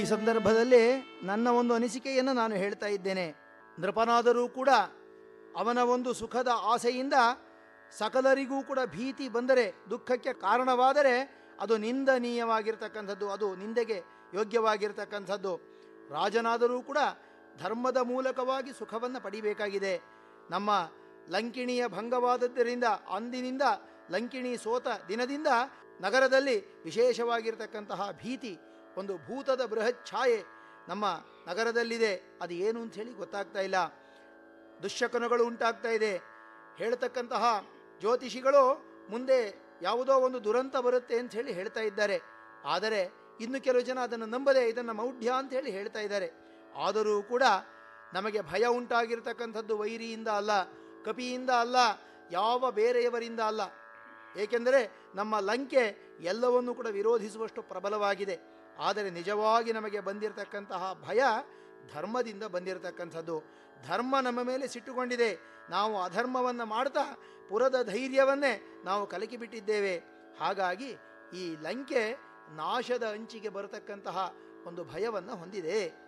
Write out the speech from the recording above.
ಸಂದರ್ಭದಲ್ಲಿ ನನ್ನ ಒಂದು ಅನಿಸಿಕೆಯನ್ನು ನಾನು ಹೇಳ್ತಾ ಇದ್ದೇನೆ ನೃಪನಾದರೂ ಕೂಡ ಅವನ ಒಂದು ಸುಖದ ಆಸೆಯಿಂದ ಸಕಲರಿಗೂ ಕೂಡ ಭೀತಿ ಬಂದರೆ ದುಃಖಕ್ಕೆ ಕಾರಣವಾದರೆ ಅದು ನಿಂದನೀಯವಾಗಿರ್ತಕ್ಕಂಥದ್ದು ಅದು ನಿಂದೆಗೆ ಯೋಗ್ಯವಾಗಿರ್ತಕ್ಕಂಥದ್ದು ರಾಜನಾದರೂ ಕೂಡ ಧರ್ಮದ ಮೂಲಕವಾಗಿ ಸುಖವನ್ನು ಪಡಿಬೇಕಾಗಿದೆ ನಮ್ಮ ಲಂಕಿಣಿಯ ಭಂಗವಾದದ್ದರಿಂದ ಅಂದಿನಿಂದ ಲಂಕಿಣಿ ಸೋತ ದಿನದಿಂದ ನಗರದಲ್ಲಿ ವಿಶೇಷವಾಗಿರ್ತಕ್ಕಂತಹ ಭೀತಿ ಒಂದು ಭೂತದ ಬೃಹತ್ ಛಾಯೆ ನಮ್ಮ ನಗರದಲ್ಲಿದೆ ಅದು ಏನು ಅಂತ ಹೇಳಿ ಗೊತ್ತಾಗ್ತಾ ಇಲ್ಲ ದುಶ್ಶಕನಗಳು ಉಂಟಾಗ್ತಾ ಇದೆ ಹೇಳ್ತಕ್ಕಂತಹ ಜ್ಯೋತಿಷಿಗಳು ಮುಂದೆ ಯಾವುದೋ ಒಂದು ದುರಂತ ಬರುತ್ತೆ ಅಂತ ಹೇಳಿ ಹೇಳ್ತಾ ಇದ್ದಾರೆ ಆದರೆ ಇನ್ನು ಕೆಲವು ಜನ ಅದನ್ನು ನಂಬದೆ ಇದನ್ನು ಮೌಢ್ಯ ಅಂತ ಹೇಳಿ ಹೇಳ್ತಾ ಇದ್ದಾರೆ ಆದರೂ ಕೂಡ ನಮಗೆ ಭಯ ಉಂಟಾಗಿರ್ತಕ್ಕಂಥದ್ದು ವೈರಿಯಿಂದ ಅಲ್ಲ ಕಪಿಯಿಂದ ಅಲ್ಲ ಯಾವ ಬೇರೆಯವರಿಂದ ಅಲ್ಲ ಏಕೆಂದರೆ ನಮ್ಮ ಲಂಕೆ ಎಲ್ಲವನ್ನೂ ಕೂಡ ವಿರೋಧಿಸುವಷ್ಟು ಪ್ರಬಲವಾಗಿದೆ ಆದರೆ ನಿಜವಾಗಿ ನಮಗೆ ಬಂದಿರತಕ್ಕಂತಹ ಭಯ ಧರ್ಮದಿಂದ ಬಂದಿರತಕ್ಕಂಥದ್ದು ಧರ್ಮ ನಮ್ಮ ಮೇಲೆ ಸಿಟ್ಟುಕೊಂಡಿದೆ ನಾವು ಅಧರ್ಮವನ್ನು ಮಾಡ್ತಾ ಪುರದ ಧೈರ್ಯವನ್ನೇ ನಾವು ಕಲಕಿಬಿಟ್ಟಿದ್ದೇವೆ ಹಾಗಾಗಿ ಈ ಲಂಕೆ ನಾಶದ ಅಂಚಿಗೆ ಬರತಕ್ಕಂತಹ ಒಂದು ಭಯವನ್ನು ಹೊಂದಿದೆ